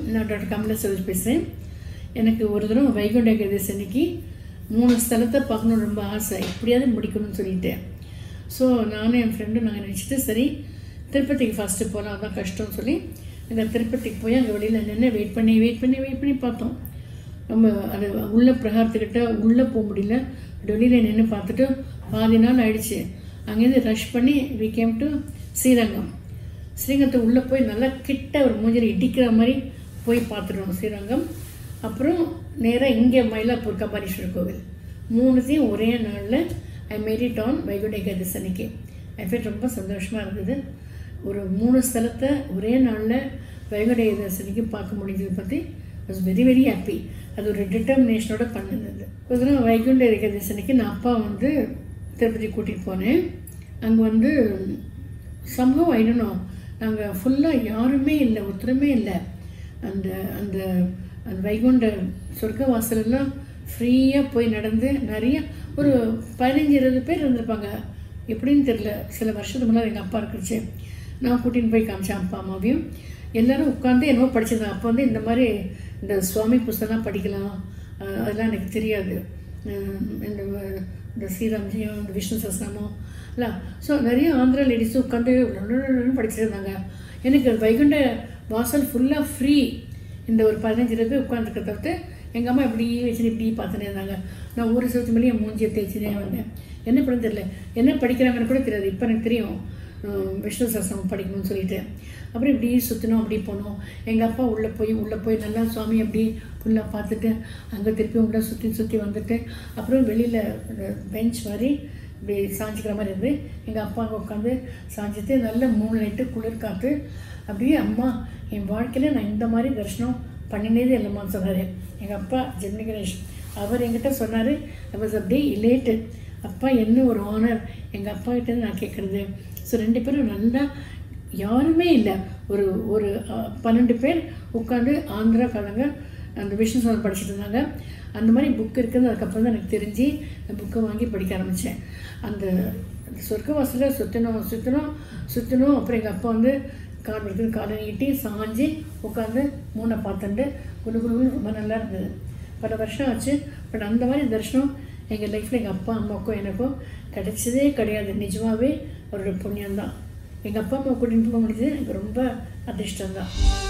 நான் டாக்டர் கமலா செல்வ் பேசுகிறேன் எனக்கு ஒரு தடவை வைகுண்ட ஏகாதசி அன்னைக்கு மூணு ஸ்தலத்தை பார்க்கணுன்னு ரொம்ப ஆசை எப்படியாவது முடிக்கணும்னு சொல்லிட்டேன் ஸோ நானும் என் ஃப்ரெண்டும் நாங்கள் நினச்சிட்டு சரி திருப்பதிக்கு ஃபஸ்ட்டு போகலாம் அதான் கஷ்டம்னு சொல்லி அங்கே திருப்பதிக்கு போய் அங்கே வெளியில் நின்று வெயிட் பண்ணி வெயிட் பண்ணி வெயிட் பண்ணி பார்த்தோம் நம்ம அது உள்ள பிரகாரத்துக்கிட்ட உள்ளே போக முடியல வெளியில் நின்று பார்த்துட்டு பாதி நாள் ஆயிடுச்சு அங்கேருந்து ரஷ் பண்ணி வி கேம் டு ஸ்ரீரங்கம் ஸ்ரீரங்கத்தை உள்ளே போய் நல்லா கிட்ட ஒரு மூஞ்சில் இடிக்கிற மாதிரி போய் பார்த்துட்டோம் ஸ்ரீரங்கம் அப்புறம் நேராக இங்கே மயிலாப்பூர் கபாலீஸ்வரர் கோவில் மூணுத்தையும் ஒரே நாளில் I married on Vaikunta Ekadasi அன்னைக்கு ஐ ஃபீல் ரொம்ப சந்தோஷமாக இருந்தது ஒரு மூணு ஸ்தலத்தை ஒரே நாளில் வைகுண்ட ஏகாதசி அன்னைக்கு பார்க்க முடிஞ்சதை பற்றி வாஸ் வெரி வெரி ஹாப்பி அது ஒரு டிட்டர்மினேஷனோட பண்ணுனது ஒரு தடவை வைகுண்ட ஏகாதசி அன்னைக்கு நான் அப்பா வந்து திருப்பதி கூட்டிகிட்டு போனேன் அங்கே வந்து சம்பவம் ஆயிடணும் நாங்கள் ஃபுல்லாக யாருமே இல்லை ஒருத்தருமே இல்லை அந்த அந்த அந்த வைகுண்ட சொர்க்க வாசலெல்லாம் ஃப்ரீயாக போய் நடந்து நிறைய ஒரு பதினஞ்சு இருபது பேர் இருந்திருப்பாங்க எப்படின்னு தெரில சில வருஷத்துக்கு முன்னாடி எங்கள் அப்பா இருக்குச்சு நான் கூட்டின்னு போய் காமிச்சேன் அப்பா அம்மாவையும் எல்லாரும் உட்காந்து என்னவோ படிச்சிருந்தாங்க அப்போ வந்து இந்த மாதிரி இந்த சுவாமி புஸ்தகம் படிக்கலாம் அஹ் அதெல்லாம் எனக்கு தெரியாது அஹ் இந்த இந்த ஸ்ரீராம்ஜியம் இந்த விஷ்ணு சஸ்நாமம் இல்லை ஸோ நிறைய ஆந்திரா லேடிஸும் உட்காந்து படிச்சிருந்தாங்க எனக்கு வைகுண்ட வாசல் ஃபுல்லாக ஃப்ரீ இந்த ஒரு பதினஞ்சு இருபது பேர் உட்காந்துருக்க தவிர்த்து எங்கள் அம்மா இப்படி வச்சுட்டு இப்படி பார்த்துட்டே இருந்தாங்க நான் ஒரு சிலத்து மேலேயே மூஞ்சியை தேய்ச்சினே வந்தேன் என்ன பண்ண தெரியல என்ன படிக்கிறாங்கன்னு கூட தெரியாது இப்போ எனக்கு தெரியும் அஹ் விஷ்ணு சஸ்திரம் படிக்கணும்னு சொல்லிட்டு அப்புறம் இப்படி சுற்றினோம் அப்படி போனோம் எங்கள் அப்பா உள்ளே போய் உள்ளே போய் நல்லா சுவாமி அப்படி ஃபுல்லாக பார்த்துட்டு அங்கே திருப்பி உள்ளே சுற்றி சுற்றி வந்துட்டு அப்புறம் வெளியில் பெஞ்ச் மாதிரி இப்படி சாஞ்சிக்கிற மாதிரி இருந்து எங்கள் அப்பா அங்கே உட்காந்து சாஞ்சிட்டு நல்ல மூணு லைட்டு குளிர் காற்று அப்படியே அம்மா என் வாழ்க்கையில் நான் இந்த மாதிரி தரிசனம் பண்ணினதே இல்லைம்மான்னு சொன்னார் எங்கள் அப்பா ஜெமினி கணேஷ் அவர் என்கிட்ட சொன்னார் ஐ வாஸ் அப்படியே இலேட்டு அப்பா என்ன ஒரு ஆனர் எங்கள் அப்பா கிட்ட இருந்து நான் கேட்குறது ஸோ ரெண்டு பேரும் நல்லா யாருமே இல்லை ஒரு ஒரு அஹ், பன்னெண்டு பேர் உட்காந்து ஆந்திராக்காரங்க அந்த விஷ்ணு சார் படிச்சுட்டு இருந்தாங்க அந்த மாதிரி புக் இருக்குது அதுக்கப்புறம் தான் எனக்கு தெரிஞ்சு அந்த புக்கை வாங்கி படிக்க ஆரம்பித்தேன் அந்த அந்த சொர்க்கவாசலில் சுற்றணும் சுற்றணும் சுற்றணும் அப்புறம் எங்கள் அப்பா வந்து கால் எடுத்து காலை நீட்டி சாஞ்சு உட்காந்து மூணை பார்த்துட்டு குழு குழுன்னு ரொம்ப நல்லா இருந்தது பல வருஷம் ஆச்சு பட் அந்த மாதிரி தரிசனம் எங்கள் லைஃப்பில் எங்கள் அப்பா அம்மாவுக்கும் எனக்கும் கிடைச்சதே கிடையாது நிஜமாகவே ஒரு புண்ணியம்தான் எங்கள் அப்பா அம்மா கூட்டிகிட்டு போக முடிஞ்சது எனக்கு ரொம்ப அதிர்ஷ்டம் தான்